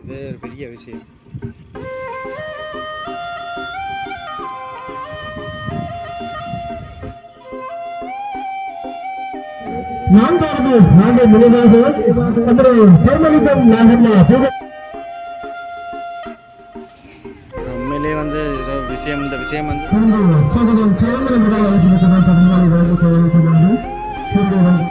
இது ஒரு பெரிய விஷயம் நான்காவது ஆண்டு நினைவாக நமது தேர்மலிங்கம் நாகம்மா பூக உண்மையிலே வந்து ஏதோ விஷயம் இந்த விஷயம் வந்து சோதனம் சுதந்திர விழா இருக்கிற தமிழ்நாடு வாழ்வு கொண்டு சூரியன்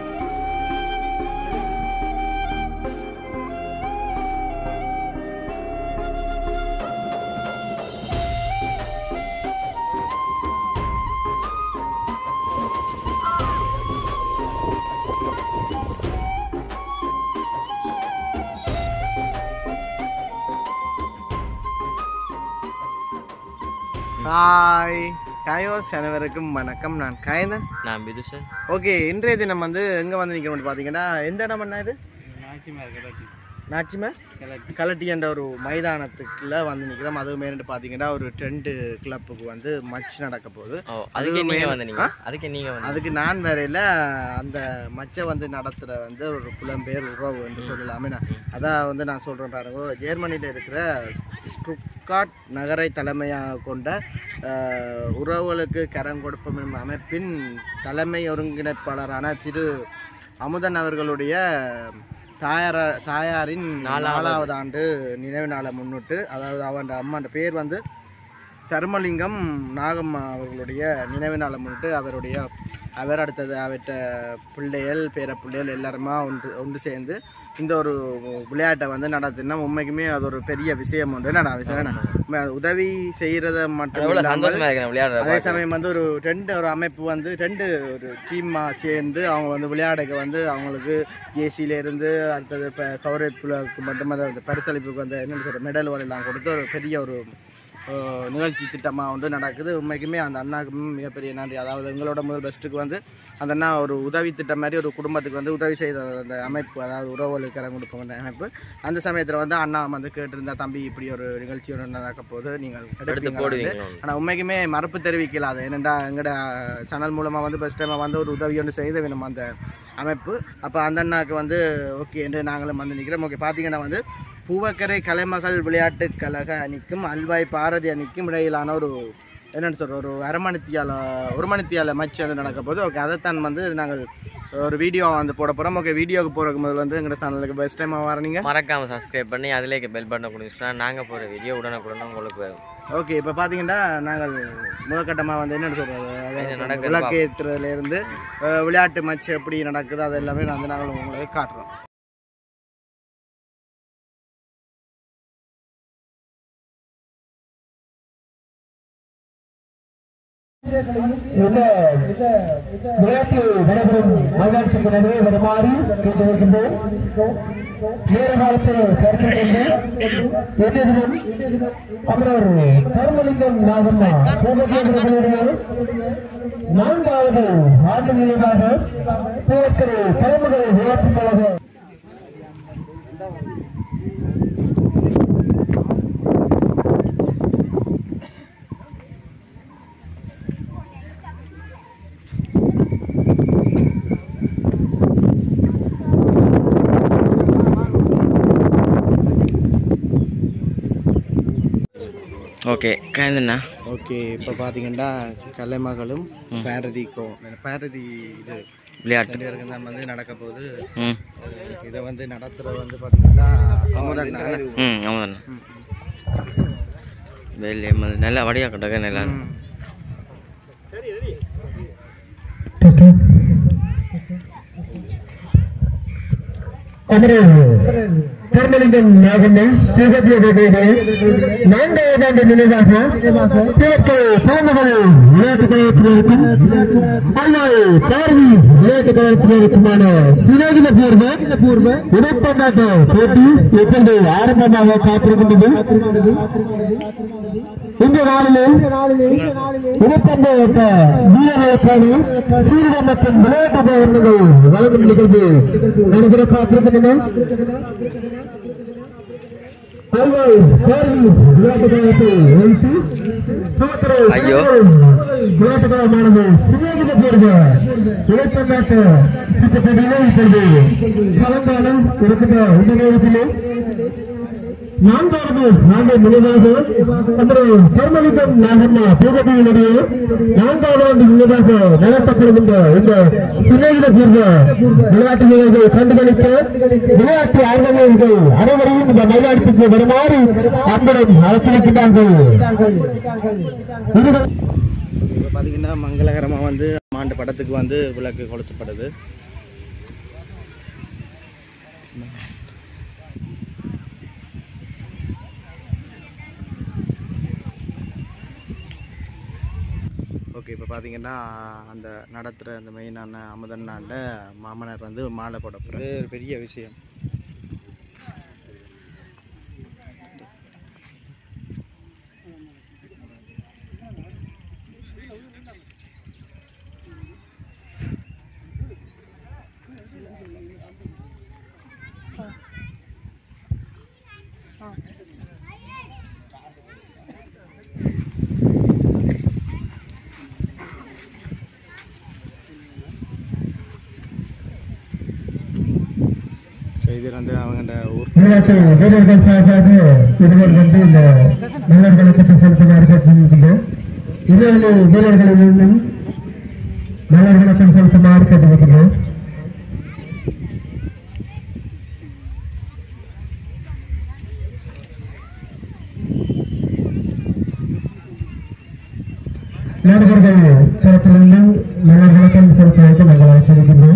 ஹாய் காயோஸ் அனைவருக்கும் வணக்கம் நான் காயந்தன் நான் விதுஷன் ஓகே இன்றைய தினம் வந்து எங்கே வந்து நிற்கிறோம் பார்த்தீங்கன்னா எந்த இடம் என்ன இது நாச்சிமார் கிடக்கு நாச்சிம கிழக்கு கலட்டி என்ற ஒரு மைதானத்துக்குள்ள வந்து நிற்கிறோம் அதுவும் மேலே பார்த்தீங்கன்னா ஒரு டென்ட் கிளப்புக்கு வந்து மச் நடக்க போகுது ஓ அதுக்கு நீங்க மேல- வந்து நீங்க ஆ? அதுக்கு நீங்க வந்து அதுக்கு நான் வேறையில் அந்த மச்சை வந்து நடத்துகிற வந்து ஒரு புலம்பெயர் உறவு என்று சொல்லலாமே நான் அதான் வந்து நான் சொல்கிறேன் பாருங்க ஜெர்மனியில் இருக்கிற ஸ்ட்ருக்காட் நகரை தலைமையாக கொண்ட அஹ், உறவுகளுக்கு கரம் கொடுப்போம் எனும் அமைப்பின் தலைமை ஒருங்கிணைப்பாளரான திரு அமுதன் அவர்களுடைய தாயார தாயாரின் நாலாவது. நாலாவது ஆண்டு நினைவு நாளை முன்னிட்டு அதாவது அவன் அம்மாண்ட பேர் வந்து தர்மலிங்கம் நாகம்மா அவர்களுடைய நினைவு நாளை முன்னிட்டு அவருடைய அவர் அடுத்தது அவர்கிட்ட பிள்ளைகள் பேர பிள்ளைகள் எல்லாருமா ஒன்று ஒன்று சேர்ந்து இந்த ஒரு விளையாட்டை வந்து நடத்தினா உண்மைக்குமே அது ஒரு பெரிய விஷயம் ஒன்று என்ன விஷயம் என்ன? உண்மை அது உதவி செய்கிறத மட்டும் எவ்வளவு இல்லாமல் சந்தோஷமா இருக்கு விளையாடுற அதே சமயம் வந்து ஒரு ரெண்டு ஒரு அமைப்பு வந்து ரெண்டு ஒரு டீமாக சேர்ந்து அவங்க வந்து விளையாடுக்க வந்து அவங்களுக்கு ஏசியில இருந்து அடுத்தது இப்போ கௌரவிப்புக்கு மட்டும் அந்த பரிசளிப்புக்கு வந்து என்ன சொல்ற மெடல் எல்லாம் கொடுத்து ஒரு பெரிய ஒரு அஹ், நிகழ்ச்சி திட்டமாக வந்து நடக்குது உண்மைக்குமே அந்த அண்ணாவுக்கு மிகப்பெரிய நன்றி அதாவது எங்களோட முதல் பெஸ்ட்டுக்கு வந்து அந்த அண்ணா ஒரு உதவி திட்டம் மாதிரி ஒரு குடும்பத்துக்கு வந்து உதவி செய்த அந்த அமைப்பு அதாவது உறவுகளுக்கு கரம் கொடுப்போம் அந்த அமைப்பு அந்த சமயத்தில் வந்து அண்ணா வந்து கேட்டிருந்தா தம்பி இப்படி ஒரு நிகழ்ச்சி ஒன்று நடக்க போது நீங்கள் எடுத்து எடுப்பீங்களா?" போடுவீங்க ஆனால் உண்மைக்குமே மறுப்பு தெரிவிக்கல அது என்னடா எங்களோட சேனல் மூலமாக வந்து ஃபஸ்ட் டைம் வந்து ஒரு உதவி ஒன்று செய்த வேணும் அந்த அமைப்பு அப்போ அந்த அண்ணாக்கு வந்து ஓகே என்று நாங்களும் வந்து நிற்கிறோம் ஓகே பார்த்தீங்கன்னா வந்து பூவக்கரை கலைமகள் விளையாட்டுக் கழக அணிக்கும் அல்வாய் பாரதி அணிக்கும் இடையிலான ஒரு என்னென்னு சொல்ற ஒரு அரை மணித்தியால ஒரு மணித்தியால மேட்ச் வந்து நடக்க போகுது ஓகே அதைத்தான் வந்து நாங்கள் ஒரு வீடியோ வந்து போட போகிறோம் ஓகே வீடியோக்கு போகிறதுக்கு முதல்ல வந்து எங்களோட சேனலுக்கு பெஸ்ட் டைமாக வரீங்க மறக்காம சப்ஸ்கிரைப் பண்ணி அதுலேயே பெல் பட்டனை கொடுத்துச்சுன்னா நாங்க போற வீடியோ உடனுக்குடன் உங்களுக்கு வரும். ஓகே இப்போ பார்த்தீங்கன்னா நாங்கள் முதற்கட்டமாக வந்து என்னென்னு என்ன சொல்கிறது நடக்குது விளக்கு ஏற்றுறதுலேருந்து விளையாட்டு மேட்ச் எப்படி நடக்குது அது எல்லாமே வந்து நாங்கள் உங்களுக்கு காட்டுறோம் இந்த விளையாட்டு நடைபெறும் மைதானத்திற்கு நடுவே வருமாறு கேட்டு வருகின்றோம் நேர காலத்தை கருத்தில் கொண்டு எதிரும் அமரர் தர்மலிங்கம் நாகம்மா பூகேந்திரர்களுடைய நான்காவது ஆண்டு நினைவாக பூவக்கரை பரம்பரை விளையாட்டுக் கழக ஓகே காயந்தண்ணா ஓகே இப்போ பார்த்தீங்கன்னா கலைமகளும் பாரதி கோ பாரதி இது விளையாட்டு ரெண்டு பேருக்கு தான் வந்து நடக்க போகுது ம் இதை வந்து நடத்துறது வந்து பார்த்தீங்கன்னா அமுதன் தானே? ம் ஆமாண்ணா வெளியே நல்லா வடியா கட்டக்க நல்லா ம். அமரர் தர்மலிங்கம் நாகம்மா சிவகத்திய நான்காவது ஆண்டு நினைவாக கிழக்கு பாமகள் விளையாட்டுக் கழகத்தினருக்கும் அல்லாய் பார்வி விளையாட்டுக் கழகத்தினருக்குமான சிநேகித பூர்வ பூர்வ இடைப்பந்தாட்ட போட்டி எப்பொழுது ஆரம்பமாக காத்திருக்கின்றது இந்த நாளிலே இடைப்பந்தாட்ட வீரர்களுக்கான சீரக மற்றும் விளையாட்டு உபகரணங்கள் வழங்கும் நிகழ்வு நடைபெற காத்திருக்கின்றன அல்வாய் பார்வி விளையாட்டுக் கழகத்தை வைத்து துவக்கிற ஐயோ. விளையாட்டுக் கழகமானது சிநேகித பூர்வ இடைப்பந்தாட்ட சுற்றுப்பட்டியிலே இப்பொழுது கலந்தாலும் இருக்கின்ற இந்த நேரத்திலே நான்காவது ஆண்டு முன்னதாக நம்முடைய தர்மலிங்கம் நாகம்மா பூகதியினுடைய நான்காவது ஆண்டு முன்னதாக நடத்தப்படுகின்ற இந்த சிலையில பூர்வ விளையாட்டு நிகழ்வை கண்டுகளிக்க விளையாட்டு ஆர்வலர்கள் அனைவரையும் இந்த மைதானத்துக்கு வருமாறு அன்புடன் அழைத்திருக்கிறார்கள் இது இப்போ பார்த்தீங்கன்னா மங்களகரமாக வந்து மாண்டு படத்துக்கு வந்து விளக்கு கொளுத்தப்படுது ஓகே இப்போ பார்த்தீங்கன்னா அந்த நடத்துகிற அந்த மெயினான அமுதன்னாண்ட மாமனார் வந்து மாலை போட போகிறது ஒரு பெரிய விஷயம் ஸோ இது வந்து அவங்க ஊர் விளையாட்டு வீரர்கள் சார்பாக இருவர் வந்து இந்த மலர்களுக்கு செலுத்துமாறு கேட்டுக்கொள்கிறோம் இருவரு வீரர்களிலும் மலர்களுக்கு செலுத்துமாறு கேட்டுக்கொள்கிறோம் நண்பர்கள் தரப்பிலிருந்து மலர்களுக்கு செலுத்துவதற்கு நாங்கள் ஆசிரிக்கிறோம்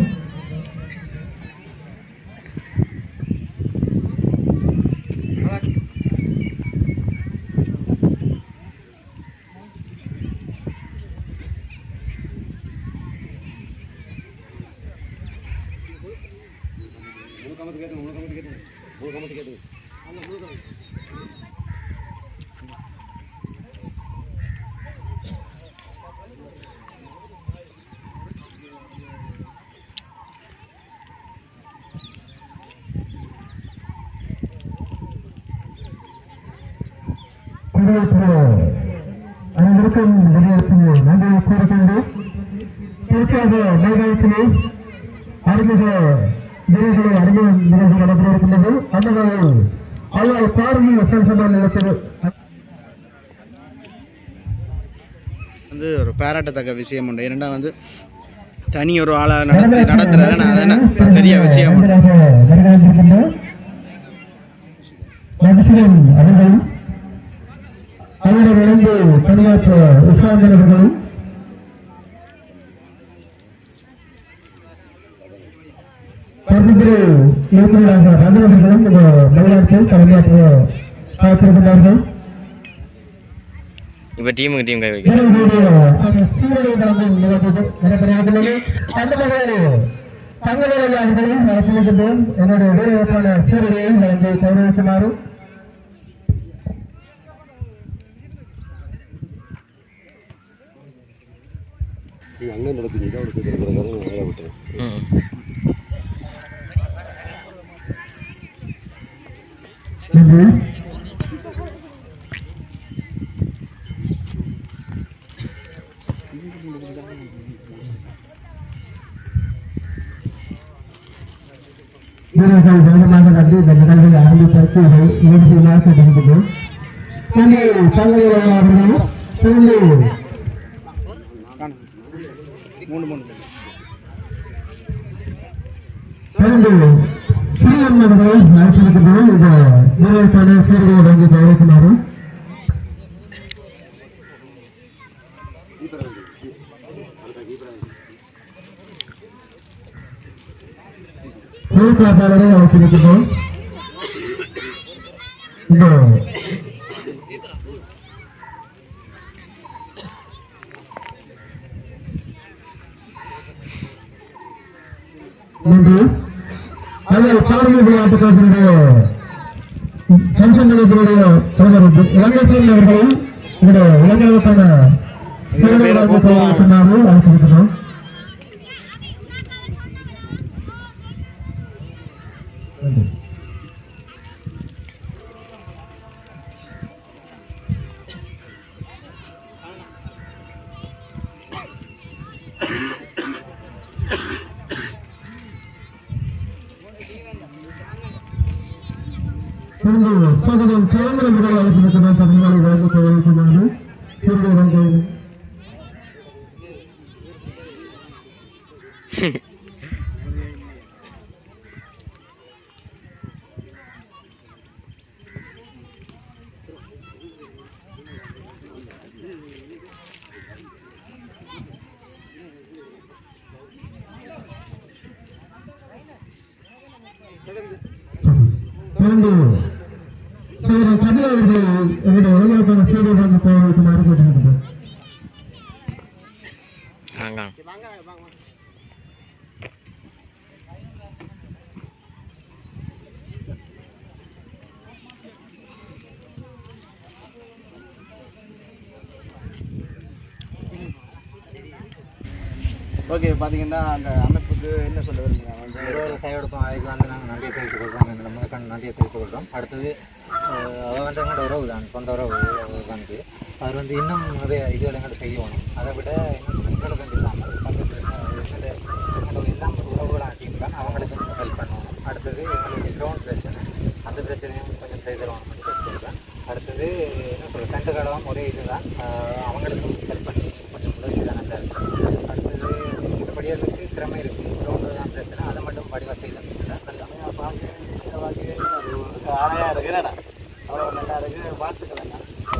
குடியிருப்பு அனைவருக்கும் குடியிருப்பு நன்றியை கூறிக்கொண்டு திருச்சியாக மைதானத்திலே அறிமுக வீரர்களை அறிமுக நிகழ்ச்சி நடைபெற இருக்கின்றது அந்த வகையில் ஐயா பார்வை சங்கம நிலத்தில் வந்து ஒரு பாராட்டத்தக்க விஷயம் உண்டு ஏன்னா வந்து தனி ஒரு ஆளா நடத்தி நடத்துறது அதான பெரிய விஷயம் உண்டு வருகின்றோம் மகசிவன் அவர்களும் அவருடன் இணைந்து பணியாற்ற உஷாந்தனர்களும் பகுதியில் இயக்குநராக ரங்கவர்களும் இந்த விளையாட்டில் தலைமையாற்ற காத்திருக்கிறார்கள் இப்போ டீமுக்கு டீம் கை வைக்கிறேன் வீரர்களுடைய அந்த சீருடை வழங்கும் நிகழ்வு நடைபெறுகிறது அந்த வகையில் தங்களுடைய அவர்களையும் நடத்திருக்கின்றோம் என்னுடைய வீரர்களுக்கான சீருடையை வழங்கி கௌரவிக்குமாறு ம் நன்றி வீரர்கள் வேகமாக வந்து இந்த நிகழ்வை ஆரம்பிப்பதற்கு இதை நிகழ்ச்சியாக கேட்டுக்கொண்டோம் நன்றி தங்களுடைய அவர்கள் தொடர்ந்து மூணு மூணு தொடர்ந்து சிறியன் அவர்களை அழைத்திருக்கின்றோம் இந்த வீரர்களுக்கான சீர்களை வழங்கி கௌரவிக்குமாறு பொறுப்பாளரை அழைத்திருக்கின்றோம் இந்த நன்றி அதில் பாரதிய விளையாட்டுக்காரர்களுடைய சம்சங்கத்தினுடைய தலைவர் இலங்கை சேர்ந்த அவர்களும் இந்த இலங்கைக்கான சேவைகளாக போராட்டினாரோ அழைத்திருக்கிறோம் தொடர்ந்து சோதனம் சுதந்திர முதல் அழைப்பிருக்கிற தமிழ்நாடு வழங்கி கொண்டிருக்கிறாரு சிறிது இலங்கை தொடர்ந்து சோதரன் கபில் அவர்கள் என்னுடைய இளைஞருக்கான செய்தி வந்து போவதற்குமாறு கேட்டுக்கொள்கிறேன் ஆங்க ஓகே பார்த்தீங்கன்னா அந்த அமைப்புக்கு என்ன சொல்ல விரும்புங்க வந்து ஒரு ஒரு கையெடுப்போம் அதுக்கு வந்து நாங்கள் நன்றியை தெரிவித்துக் கொள்கிறோம் எங்களோட முதற்கண் நன்றியை தெரிவித்துக் கொள்கிறோம் அடுத்தது அஹ், அவ வந்து எங்களோட உறவு தான் சொந்த உறவு அவர் வந்து அவர் வந்து இன்னும் நிறைய இதுகள் எங்கள்கிட்ட செய்யணும் அதை விட இன்னும் எங்களுக்கு வந்து இல்லாமல் பக்கத்தில் எங்களோட எங்களோட எல்லாம் உறவுகளாக டீம் தான் அவங்களுக்கு வந்து ஹெல்ப் பண்ணணும் அடுத்தது எங்களுக்கு கிரவுண்ட் பிரச்சனை அந்த பிரச்சனையும் கொஞ்சம் செய்து தருவாங்க சொல்கிறேன் அடுத்தது என்ன சொல்கிறது ரெண்டு கடவும் ஒரே இதுதான் அஹ், அவங்களுக்கும் ஹெல்ப் பண்ணி கொஞ்சம் உதவி தான் நல்லா இருக்கு அடுத்தது மற்றபடியாளுக்கு திறமை இருக்குது கிரவுண்டு தான் பிரச்சனை அதை மட்டும் வடிவ செய்து நல்லா ஆணையாக இருக்கு என்னடா அவ்வளோ நல்லா இருக்கு வாழ்த்துக்கள் அண்ணா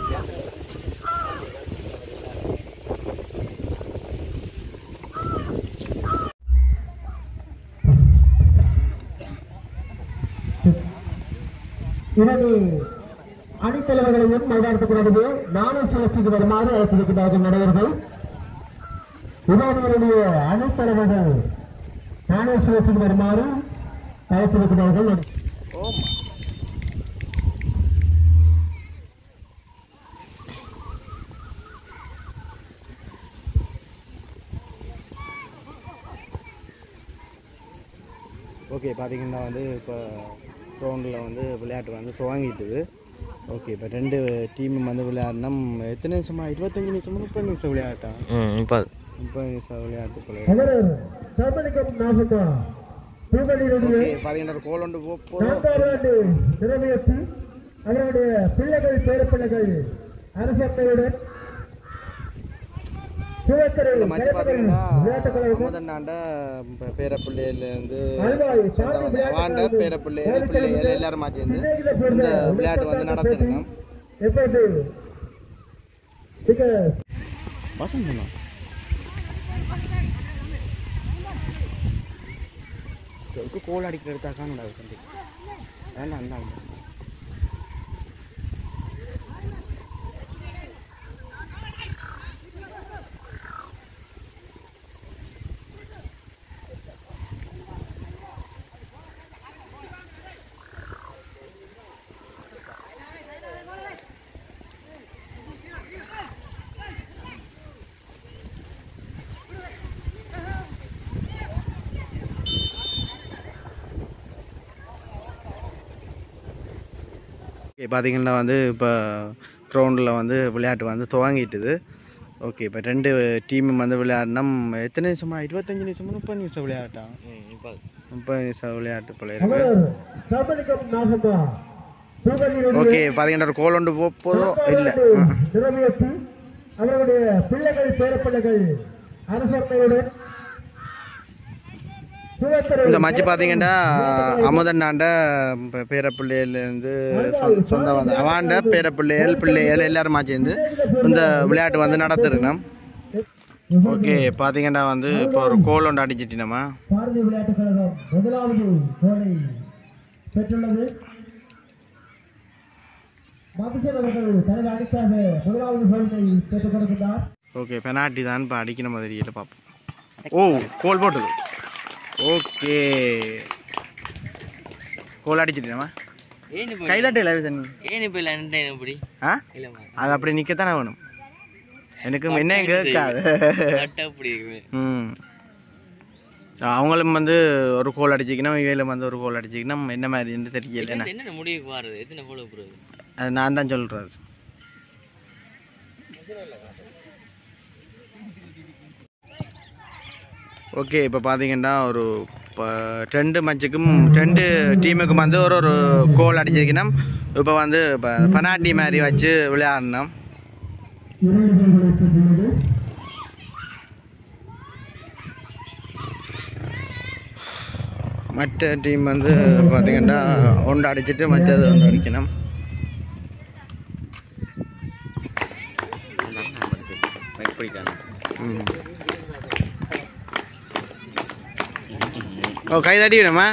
இரண்டு அணித்தலைவர்களையும் மைதானத்துக்கு நடுவே நாணய சுழற்சிக்கு வருமாறு அழைத்திருக்கிறார்கள் நடுவர்கள் விவாதிகளுடைய அணித்தலைவர்கள் நாணய சுழற்சிக்கு வருமாறு அழைத்திருக்கிறார்கள் ஓமா ஓகே பார்த்தீங்கன்னா வந்து இப்போ கிரவுண்டில் வந்து விளையாட்டு வந்து துவங்கிட்டுது ஓகே இப்போ ரெண்டு டீமும் வந்து விளையாடினா எத்தனை நிமிஷமா இருபத்தஞ்சி நிமிஷமா முப்பது நிமிஷம் விளையாட்டா ம் இப்போ முப்பது நிமிஷம் விளையாட்டு போல அவரர் சர்மனிகம் நாசக்கா பூபலினுடைய ஓகே பார்த்தீங்கன்னா ஒரு கோல் ஒன்று போ போதும் நான்காவது ஆண்டு நிறைவேற்றி அவருடைய பிள்ளைகள் பேரப்பிள்ளைகள் அரசத்தையுடன் சிவக்கரை இந்த மச்சு பார்த்தீங்கன்னா விளையாட்டுக் கழகம் அமுதண்ணாண்ட ப- பேரப்பிள்ளையிலேருந்து அல்வாய் சாந்தி விளையாட்டுக் வாண்ட கழகம் பேரப்பிள்ளைகள் பிள்ளைகள் எல்லாருமா சேர்ந்து சின்னகில சேர்ந்த இந்த விளையாட்டு வந்து நடத்திருக்கோம் எப்போது மிக வசந்தனா கோல் அடிக்கிற எடுத்தா காணுடா தம்பி வேண்டாம் இந்தாங்க ஓகே பார்த்தீங்கன்னா வந்து இப்போ கிரவுண்டில் வந்து விளையாட்டு வந்து துவங்கிட்டுது ஓகே இப்போ ரெண்டு டீமும் வந்து விளையாடினா எத்தனை நிமிஷமா இருபத்தஞ்சி நிமிஷமா முப்பது நிமிஷம் விளையாட்டா ம் இப்போ முப்பது நிமிஷம் விளையாட்டு போல இருக்கு அவரர் சர்மனிகம் நாசக்கா பூபலினுடைய ஓகே பார்த்தீங்கன்னா ஒரு கோல் ஒன்று போ போதும் இல்லை நிறைவேற்றி அவருடைய பிள்ளைகள் பேரப்பிள்ளைகள் அரசத்தையுடன் சிவக்கரை இந்த மச்சு பார்த்தீங்கன்னா அமுதண்ணாண்ட ப- பேரப்பிள்ளையிலேருந்து சொ- சொந்த வந்து அவாண்ட பேரப்பிள்ளைகள் பிள்ளைகள் எல்லாருமா சேர்ந்து இந்த விளையாட்டு வந்து நடத்திருக்கணும் ஓகே பார்த்தீங்கன்னா வந்து இப்போ ஒரு கோல் ஒன்று அடிச்சிட்டினோமா பாரதிய விளையாட்டுக் கழகம் முதலாவது கோலை பெற்றுள்ளது மதுசன் அவர்கள் தனது அணிக்காக முதலாவது கோலை பெற்றுக் கொடுக்கின்றார் ஓகே பெனால்ட்டி தான் இப்போ அடிக்கிற மாதிரி இல்லை பார்ப்போம் ஓ கோல் போட்டது ஓகே கோல் அடிச்சிட்டினோமா ஏன் இப்போ கைதட்டையில் அது தண்ணி ஏன் இப்போ இல்லை எப்படி ஆ இல்லைம்மா அது அப்படி நிற்கத்தானே வேணும் எனக்கு என்ன கேட்காது கரெக்டாக அப்படி இருக்குமே ம் அவங்களும் வந்து ஒரு கோல் அடிச்சிக்கணும் இவையிலும் வந்து ஒரு கோல் அடிச்சிக்கணும் என்ன மாதிரின்னு தெரியல என்ன என்ன முடிவுக்கு வாருது எத்தனை போல போகிறது அது நான் தான் சொல்கிறது ஓகே இப்போ பார்த்தீங்கன்னா ஒரு இப்போ ரெண்டு மேட்சுக்கும் ரெண்டு டீமுக்கும் வந்து ஒரு ஒரு கோல் அடிச்சிருக்கணும் இப்போ வந்து இப்போ பனாட்டி மாதிரி வச்சு விளையாடணும் மற்ற டீம் வந்து பார்த்தீங்கன்னா ஒன்று அடிச்சிட்டு மற்றது ஒன்று அடிக்கணும் ம். ஓ கை தட்டி விடுமா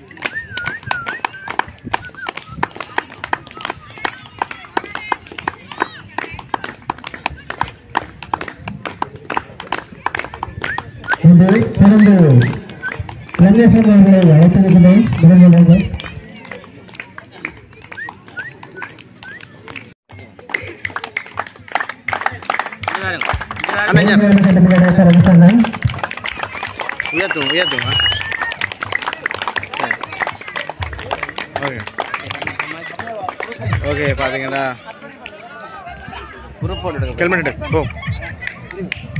இன்று தொடர்ந்து ரங்கேஸ்வரன் அவர்களை அழைத்திருக்கிறேன் விரும்புகிறேன் அண்ணா ரங்கேஸ்வரன் உயர்த்தும் உயர்த்துமா ஓகே ஓகே பார்த்தீங்கன்னா ஹெல்மெட் எடு போ